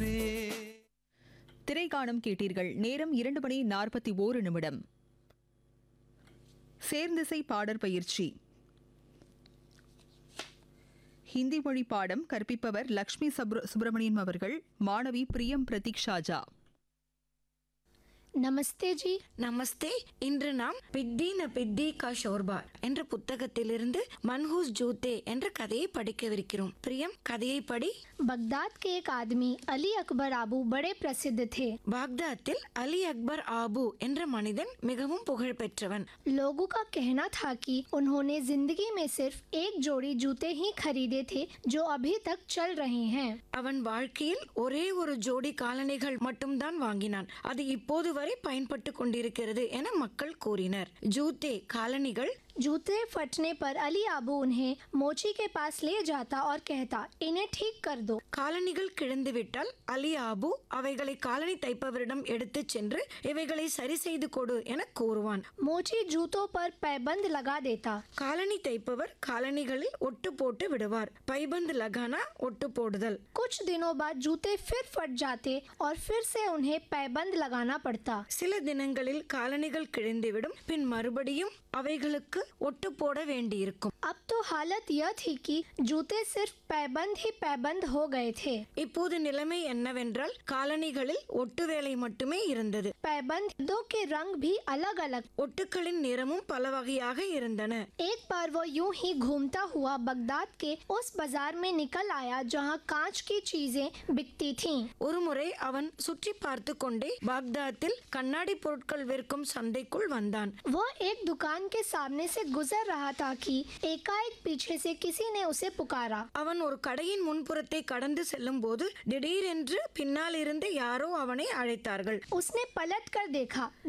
காற்றே திரைக்காணம் கேட்டீர்கள் நேரம் இரண்டு மணி நாற்பத்தி ஓரு நிமிடம் சேர்ந்திசை பாடற் பயிற்சி ஹிந்தி மொழி பாடம் கற்பிப்பவர் லக்ஷ்மி சப்ர சுப்பிரமணியம் அவர்கள் மாணவி பிரியம் பிரதீக்ஷாஜா நமஸ்தே ஜி நமஸ்தே இன்று நாம் பிட்டி ந பிட்டி கா ஷோர்பா என்ற புத்தகத்திலிருந்து மன்ஹூஸ் ஜூத்தே என்ற கதையை படிக்கவிருக்கிறோம் பிரியம் கதையை படி बगदाद के एक आदमी अली अकबर आबू बड़े प्रसिद्ध थे பாக்தாத்தில் அலி அக்பர் ஆபு என்ற மனிதன் மிகவும் புகழ் பெற்றவன் लोगों का कहना था कि उन्होंने जिंदगी में सिर्फ एक जोड़ी जूते ही खरीदे थे जो अभी तक चल रहे हैं அவன் வாழ்க்கையில் ஒரே ஒரு ஜோடி காலணிகள் மட்டும்தான் வாங்கினான் அது இப்போது வரை பயன்பட்டு கொண்டிருக்கிறது என மக்கள் கூறினர் ஜூத்தே காலணிகள் जूते फटने पर अली आबू उन्हें मोची के पास ले जाता और कहता इन्हें ठीक कर दो காலணிகள் கிழிந்துவிட்டால் அலி ஆபு அவைகளை காலணி தைப்பவரிடம் எடுத்துச் சென்று இவைகளை சரி செய்து கொடு என கூறுவான் मोची जूतों पर पैबंद लगा देता காலணி தைப்பவர் காலணிகளில் ஒட்டு போட்டு விடுவார் பைபந்து லகானா ஒட்டு போடுதல் कुछ दिनों बाद जूते फिर फट जाते और फिर से उन्हें पैबंद लगाना पड़ता சில தினங்களில் காலணிகள் கிழிந்துவிடும் பின் மறுபடியும் அவைகளுக்கு ஒட்டு போட வேண்டியிருக்கும் अब तो हालत यह थी कि जूते सिर्फ पैबंद ही पैबंद हो गए थे இப்போது நிலைமை என்னவென்றால் காலணிகளில் ஒட்டு வேலை மட்டுமே இருந்தது पैबंदों के रंग भी अलग अलग ஒட்டுக்களின் நிறமும் பல வகையாக இருந்தன एक बार वो यूं ही घूमता हुआ बगदाद के उस बाजार में निकल आया जहां कांच की चीजें बिकती थीं। ஒருமுறை அவன் சுற்றி பார்த்து கொண்டே பாக்தாத்தில் கண்ணாடி பொருட்கள் விற்கும் சந்தைக்குள் வந்தான் वह एक दुकान के सामने से गुजर रहा था कि एकाएक पीछे से किसी ने उसे पुकारा அவன் ஒரு கடையின் முன்புறத்தை கடந்து செல்லும் போது திடீரென்று பின்னால் இருந்து யாரோ அவனை அழைத்தார்கள் उसने पलट कर देखा